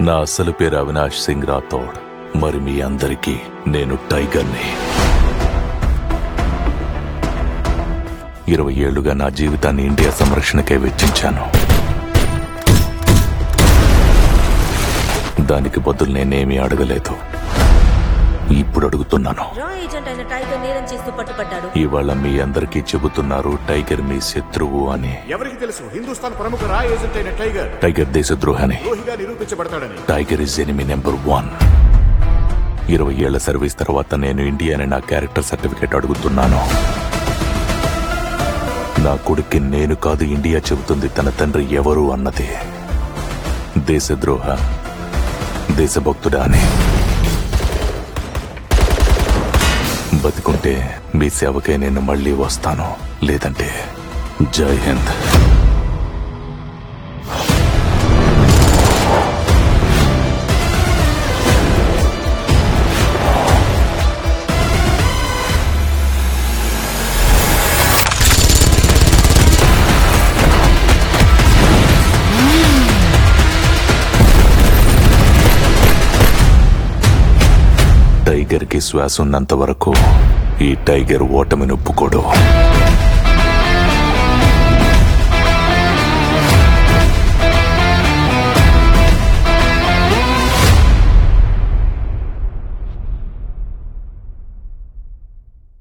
నా అసలు పేరు అవినాష్ సింగ్ రాథోడ్ మరి మీ అందరికీ నేను టైగర్ని ఇరవై ఏళ్లుగా నా జీవితాన్ని ఇండియా సంరక్షణకే వెచ్చించాను దానికి బదులు నేనేమీ అడగలేదు ఇప్పుడు అడుగుతున్నాను రా ఏజెంట్ అయిన టైగర్ నేరం చేస్తూ పట్టుపడ్డాడు ఇవాళ మీ అందరికీ చెబుతున్నారు టైగర్ మీ శత్రువు అని ఎవరికి తెలుసు హిందుస్థాన్ ప్రముఖ రా ఏజెంట్ అయిన టైగర్ టైగర్ దేశద్రోహని ద్రోహిగా నిరూపించబడతాడని Tiger is enemy number one ఇరవై ఏళ్ల సర్వీస్ తర్వాత నేను ఇండియా అని నా క్యారెక్టర్ సర్టిఫికేట్ అడుగుతున్నాను నా కొడుక్కి నేను కాదు ఇండియా చెబుతుంది తన తండ్రి ఎవరు అన్నది దేశద్రోహ దేశభక్తుడా అని బతికుంటే మీ సేవకే నేను మళ్ళీ వస్తాను లేదంటే జై హింద్ టైగర్ కి శ్వాస ఉన్నంత వరకు ఈ టైగర్ ఓటమిని ఒప్పుకోడు